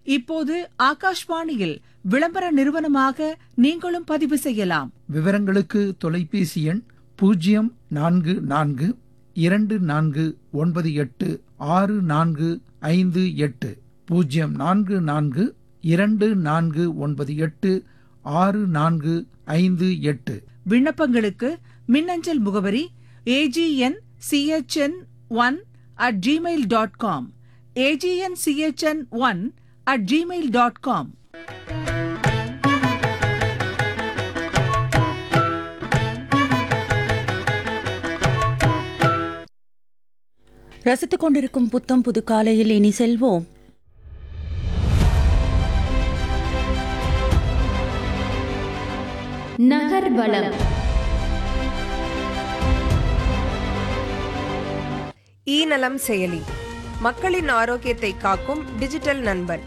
இப்போது ஆகாஷ்வாணியில் விளம்பர நிறுவனமாக நீங்களும் பதிவு செய்யலாம் விவரங்களுக்கு தொலைபேசி எண் பூஜ்ஜியம் நான்கு நான்கு இரண்டு நான்கு ஒன்பது எட்டு ஆறு நான்கு ஐந்து எட்டு பூஜ்ஜியம் நான்கு நான்கு இரண்டு நான்கு ஒன்பது எட்டு ஆறு நான்கு ஐந்து எட்டு விண்ணப்பங்களுக்கு மின்னஞ்சல் முகவரி AGN CHN one at Gmail dot com AGN CHN one at Gmail dot com ரசித்துக் கொண்டிருக்கும் புத்தம் புது காலையில் இனி செல்வோம் நகர்வலம் இ நலம் செயலி மக்களின் ஆரோக்கியத்தை காக்கும் டிஜிட்டல் நண்பன்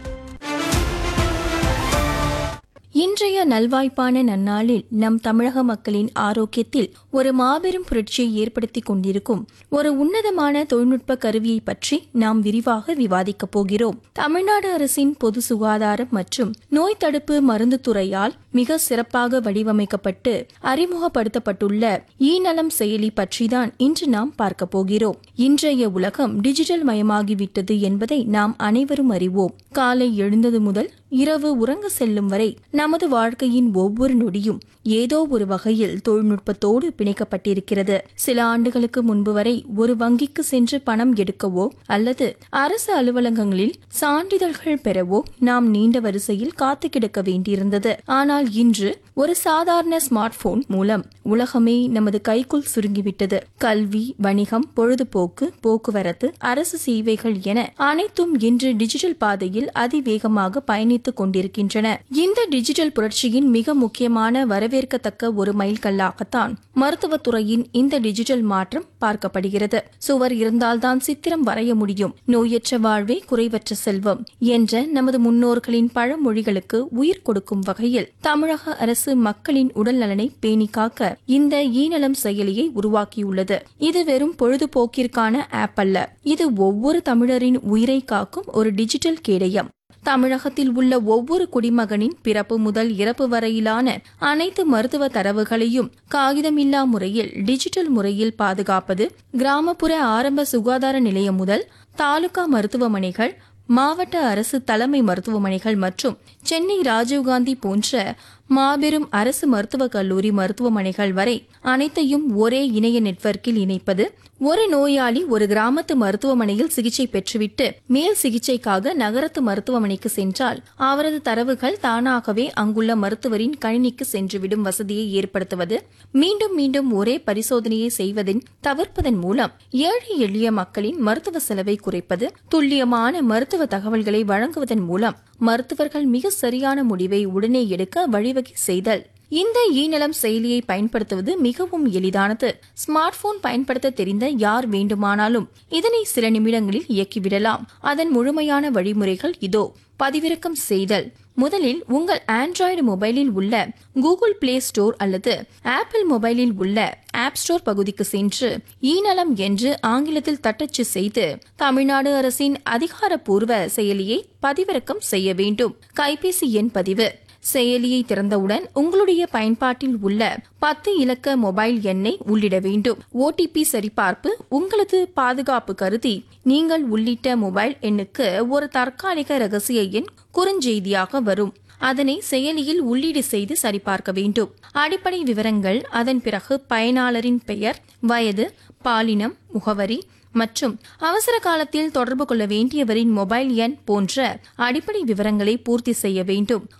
இன்றைய நல்வாய்ப்பான நன்னாளில் நம் தமிழக மக்களின் ஆரோக்கியத்தில் ஒரு மாபெரும் புரட்சியை ஏற்படுத்தி கொண்டிருக்கும் ஒரு உன்னதமான தொழில்நுட்ப கருவியை பற்றி நாம் விரிவாக விவாதிக்கப் போகிறோம் தமிழ்நாடு அரசின் பொது சுகாதாரம் மற்றும் நோய் தடுப்பு மருந்து துறையால் மிக சிறப்பாக வடிவமைக்கப்பட்டு அறிமுகப்படுத்தப்பட்டுள்ள இ நலம் செயலி பற்றிதான் இன்று நாம் பார்க்க போகிறோம் இன்றைய உலகம் டிஜிட்டல் மயமாகிவிட்டது என்பதை நாம் அனைவரும் அறிவோம் காலை எழுந்தது முதல் இரவு உறங்க செல்லும் வரை நமது வாழ்க்கையின் ஒவ்வொரு நொடியும் ஏதோ ஒரு வகையில் தொழில்நுட்பத்தோடு பிணைக்கப்பட்டிருக்கிறது சில ஆண்டுகளுக்கு முன்பு வரை ஒரு வங்கிக்கு சென்று பணம் எடுக்கவோ அல்லது அரசு அலுவலகங்களில் சான்றிதழ்கள் பெறவோ நாம் நீண்ட வரிசையில் காத்து கிடக்க வேண்டியிருந்தது ஆனால் இன்று ஒரு சாதாரண ஸ்மார்ட் போன் மூலம் உலகமே நமது கைக்குள் சுருங்கிவிட்டது கல்வி வணிகம் பொழுதுபோக்கு போக்குவரத்து அரசு சேவைகள் என அனைத்தும் இன்று டிஜிட்டல் பாதையில் அதிவேகமாக பயணித்துக் கொண்டிருக்கின்றன இந்த டிஜிட்டல் புரட்சியின் மிக முக்கியமான வரவேற்கத்தக்க ஒரு மைல்கல்லாகத்தான் மருத்துவத்துறையின் இந்த டிஜிட்டல் மாற்றம் பார்க்கப்படுகிறது சுவர் இருந்தால்தான் சித்திரம் வரைய முடியும் நோயற்ற வாழ்வே குறைவற்ற செல்வம் என்ற நமது முன்னோர்களின் பழமொழிகளுக்கு உயிர் கொடுக்கும் வகையில் தமிழக அரசு மக்களின் உடல் நலனை பேணி காக்க இந்த ஈநலம் செயலியை உருவாக்கியுள்ளது இது வெறும் பொழுதுபோக்கிற்கான ஆப் அல்ல இது ஒவ்வொரு தமிழரின் உயிரை காக்கும் ஒரு டிஜிட்டல் கேடயம் தமிழகத்தில் உள்ள ஒவ்வொரு குடிமகனின் பிறப்பு முதல் இறப்பு வரையிலான அனைத்து மருத்துவ தரவுகளையும் காகிதமில்லா முறையில் டிஜிட்டல் முறையில் பாதுகாப்பது கிராமப்புற ஆரம்ப சுகாதார நிலையம் முதல் தாலுகா மருத்துவமனைகள் மாவட்ட அரசு தலைமை மருத்துவமனைகள் மற்றும் சென்னை ராஜீவ்காந்தி போன்ற மாபெரும் அரசு மருத்துவக் கல்லூரி மருத்துவமனைகள் வரை அனைத்தையும் ஒரே இணைய நெட்வொர்க்கில் இணைப்பது ஒரு நோயாளி ஒரு கிராமத்து மருத்துவமனையில் சிகிச்சை பெற்றுவிட்டு மேல் சிகிச்சைக்காக நகரத்து மருத்துவமனைக்கு சென்றால் அவரது தரவுகள் தானாகவே அங்குள்ள மருத்துவரின் கணினிக்கு சென்றுவிடும் வசதியை ஏற்படுத்துவது மீண்டும் மீண்டும் ஒரே பரிசோதனையை செய்வதின் தவிர்ப்பதன் மூலம் ஏழை எளிய மக்களின் மருத்துவ செலவை குறைப்பது துல்லியமான மருத்துவ தகவல்களை வழங்குவதன் மூலம் மருத்துவர்கள் மிக சரியான முடிவை உடனே எடுக்க வழிவகை செய்தல் இந்த ஈநலம் செயலியை பயன்படுத்துவது மிகவும் எளிதானது ஸ்மார்ட் போன் பயன்படுத்த தெரிந்த யார் வேண்டுமானாலும் இதனை சில நிமிடங்களில் இயக்கிவிடலாம் அதன் முழுமையான வழிமுறைகள் இதோ பதிவிறக்கம் செய்தல் முதலில் உங்கள் ஆண்ட்ராய்டு மொபைலில் உள்ள கூகுள் பிளே ஸ்டோர் அல்லது ஆப்பிள் மொபைலில் உள்ள ஆப் ஸ்டோர் பகுதிக்கு சென்று ஈநலம் என்று ஆங்கிலத்தில் தட்டச்சு செய்து தமிழ்நாடு அரசின் அதிகாரப்பூர்வ செயலியை பதிவிறக்கம் செய்ய வேண்டும் கைபேசி எண் பதிவு செயலியை திறந்தவுடன் உங்களுடைய பயன்பாட்டில் உள்ள பத்து இலக்க மொபைல் எண்ணை உள்ளிட வேண்டும் ஓடிபி சரிபார்ப்பு உங்களது பாதுகாப்பு கருதி நீங்கள் உள்ளிட்ட மொபைல் எண்ணுக்கு ஒரு தற்காலிக ரகசிய எண் குறுஞ்செய்தியாக வரும் அதனை செயலியில் உள்ளீடு செய்து சரிபார்க்க வேண்டும் அடிப்படை விவரங்கள் அதன் பிறகு பயனாளரின் பெயர் வயது பாலினம் முகவரி மற்றும் அவசர காலத்தில் தொடர்பு கொள்ள வேண்டியவரின் மொபைல் எண் போன்ற அடிப்படை விவரங்களை பூர்த்தி செய்ய வேண்டும்